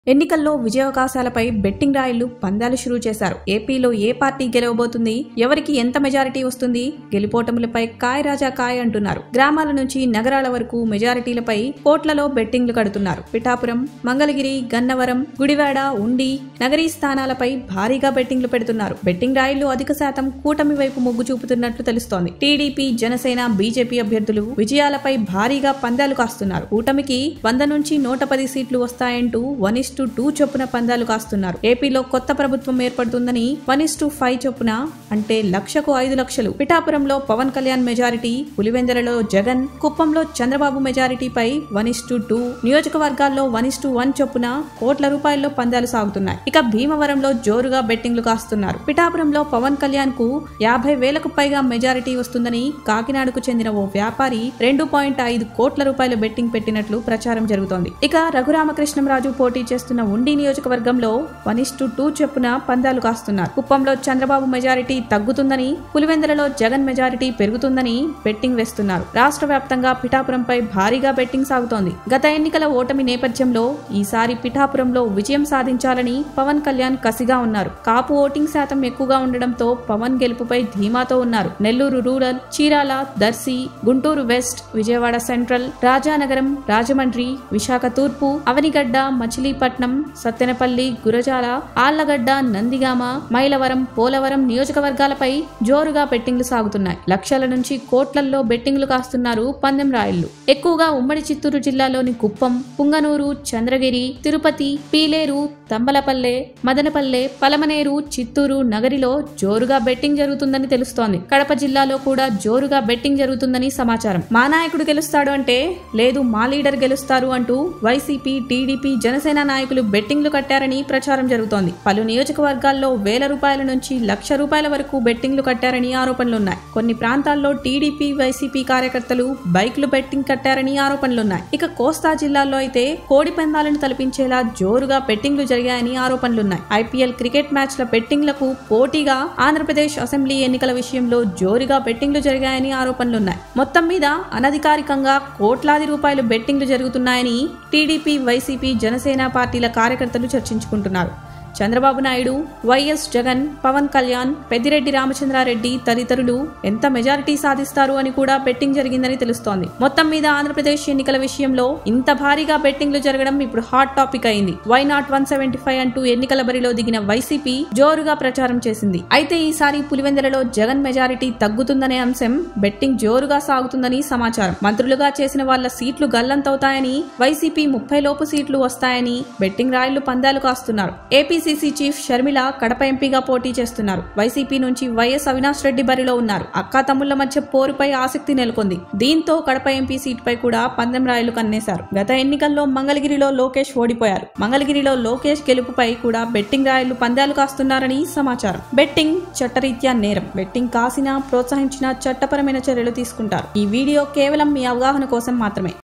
ఎన్నికల్లో విజయావకాశాలపై బెట్టింగ్ రాయిళ్లు పందాలు షురూ చేశారు ఏపీలో ఏ పార్టీ గెలవబోతుంది ఎవరికి ఎంత మెజారిటీ వస్తుంది గెలుపోటములపై కాయ్ రాజా కాయ్ అంటున్నారు గ్రామాల నుంచి నగరాల వరకు మెజారిటీలపై కోట్లలో బెట్టింగ్లు కడుతున్నారు పిఠాపురం మంగళగిరి గన్నవరం గుడివాడ ఉండి నగరీ స్థానాలపై భారీగా బెట్టింగ్లు పెడుతున్నారు బెట్టింగ్ రాయిళ్లు అధిక శాతం కూటమి వైపు మొగ్గు చూపుతున్నట్లు తెలుస్తోంది టీడీపీ జనసేన బీజేపీ అభ్యర్థులు విజయాలపై భారీగా పందాలు కాస్తున్నారు కూటమికి వంద నుంచి నూట పది సీట్లు వస్తాయంటూ వన్ ఇస్ టు టూ చొప్పున పందాలు కాస్తున్నారు ఏపీలో కొత్త ప్రభుత్వం ఏర్పడుతుందని వన్ ఇస్ టు ఫైవ్ చొప్పున అంటే లక్షకు ఐదు లక్షలు పిఠాపురంలో పవన్ కళ్యాణ్ మెజారిటీ పులివెందలలో జగన్ కుప్పంలో చంద్రబాబు మెజారిటీపై వన్ ఇస్ టు టూ నియోజకవర్గాల్లో వన్ ఇస్ టు వన్ చొప్పున కోట్ల రూపాయల్లో పందాలు సాగుతున్నాయి ఇక భీమవరంలో జోరుగా బెట్టింగ్లు కాస్తున్నారు పిఠాపురంలో పవన్ కళ్యాణ్ కు యాభై వేలకు పైగా మెజారిటీ వస్తుందని కాకినాడకు చెందిన ఓ వ్యాపారి రెండు పాయింట్ ఐదు కోట్ల రూపాయల బెట్టింగ్ పెట్టినట్లు ప్రచారం జరుగుతోంది ఇక రఘురామకృష్ణంరాజు పోటీ చేస్తున్న ఉండి నియోజకవర్గంలో వన్ ఇస్ టు టూ చొప్పున పందాలు కాస్తున్నారు కుప్పంలో చంద్రబాబు మెజారిటీ తగ్గుతుందని పులివెందులలో జగన్ మెజారిటీ పెరుగుతుందని బెట్టింగ్ వేస్తున్నారు రాష్ట్ర వ్యాప్తంగా పిఠాపురంపై భారీగా బెట్టింగ్ సాగుతోంది గత ఎన్నికల ఓటమి నేపథ్యంలో ఈసారి పిఠాపురంలో విజయం సాధించాలని పవన్ కళ్యాణ్ కసిగా ఉన్నారు కాపు ఓటింగ్ శాతం ఎక్కువగా ఉండడంతో పవన్ గెలుపుపై ధీమాతో ఉన్నారు Nellore rural Chirala Darsi Guntur west Vijayawada central Rajanagaram Rajahmundry Visakha తూర్పు అవనిగడ్డ మచిలీపట్నం సత్తెనపల్లి గురజాల ఆళ్లగడ్డ నందిగామ మైలవరం పోలవరం నియోజకవర్గాలపై జోరుగా బెట్టింగ్లు సాగుతున్నాయి లక్షల నుంచి కోట్లల్లో బెట్టింగ్లు కాస్తున్నారు పందెం రాయిళ్లు ఎక్కువగా ఉమ్మడి చిత్తూరు జిల్లాలోని కుప్పం పుంగనూరు చంద్రగిరి తిరుపతి పీలేరు తంబలపల్లె మదనపల్లె పలమనేరు చిత్తూరు నగరిలో జోరుగా బెట్టింగ్ జరుగుతుందని తెలుస్తోంది కడప జిల్లాలో కూడా జోరుగా బెట్టింగ్ జరుగుతుందని సమాచారం మా నాయకుడు గెలుస్తాడు అంటే లేదు మా లీడర్ గెలుస్తారు అంటూ వైసీపీ టీడీపీ జనసేన నాయకులు బెట్టింగ్లు కట్టారని ప్రచారం జరుగుతోంది పలు నియోజకవర్గాల్లో వేల రూపాయల నుంచి లక్ష రూపాయల వరకు బెట్టింగ్లు కట్టారని ఆరోపణలున్నాయి కొన్ని ప్రాంతాల్లో టీడీపీ వైసీపీ కార్యకర్తలు బైక్లు బెట్టింగ్ కట్టారని ఆరోపణలున్నాయి ఇక కోస్తా జిల్లాల్లో అయితే కోడి పందాలను తలపించేలా జోరుగా బెట్టింగ్లు జరిగాయని ఆరోపణలున్నాయి ఐపీఎల్ క్రికెట్ మ్యాచ్ల బెట్టింగ్లకు పోటీగా ఆంధ్రప్రదేశ్ అసెంబ్లీ ఎన్నికల విషయంలో జోరుగా బెట్టింగ్లు జరిగాయని ఆరోపణలున్నాయి మొత్తం మీద అనధికారికంగా కోట్లాది రూపాయలు బెట్టింగ్లు జరుగుతున్నాయని టీడీపీ వైసీపీ జనసేన పార్టీల కార్యకర్తలు చర్చించుకుంటున్నారు చంద్రబాబు నాయుడు వైఎస్ జగన్ పవన్ కళ్యాణ్ పెద్దిరెడ్డి రామచంద్రారెడ్డి తదితరులు ఎంత మెజారిటీ సాధిస్తారు అని కూడా బెట్టింగ్ జరిగిందని తెలుస్తోంది మొత్తం మీద ఆంధ్రప్రదేశ్ ఎన్నికల విషయంలో ఇంత భారీగా బెట్టింగ్లు జరగడం ఇప్పుడు హాట్ టాపిక్ అయింది why not one seventy five అంటూ ఎన్నికల బరిలో దిగిన వైసీపీ జోరుగా ప్రచారం చేసింది అయితే ఈసారి పులివెందులలో జగన్ మెజారిటీ తగ్గుతుందనే అంశం బెట్టింగ్ జోరుగా సాగుతుందని సమాచారం మంత్రులుగా చేసిన వాళ్ల సీట్లు గల్లంతవుతాయని వైసీపీ ముప్పై లోపు సీట్లు వస్తాయని బెట్టింగ్ రాయిళ్లు పందాలు కాస్తున్నారు ఏపీసీసీ చీఫ్ షర్మిల కడప ఎంపీగా పోటీ చేస్తున్నారు వైసీపీ నుంచి వైఎస్ అవినాష్ రెడ్డి బరిలో ఉన్నారు అక్కా తమ్ముళ్ల మధ్య పోరుపై ఆసక్తి నెలకొంది దీంతో కడప ఎంపీ సీటుపై కూడా పందెం రాయలు కన్నేశారు గత ఎన్నికల్లో మంగళగిరిలో లోకేష్ ఓడిపోయారు మంగళగిరిలో లోకేష్ గెలుపుపై కూడా బెట్టింగ్ రాయలు పందాలు కాస్తున్నారని సమాచారం బెట్టింగ్ చట్టరీత్యా నేరం బెట్టింగ్ కాసినా ప్రోత్సహించినా చట్టపరమైన చర్యలు తీసుకుంటారు ఈ వీడియో కేవలం మీ అవగాహన కోసం మాత్రమే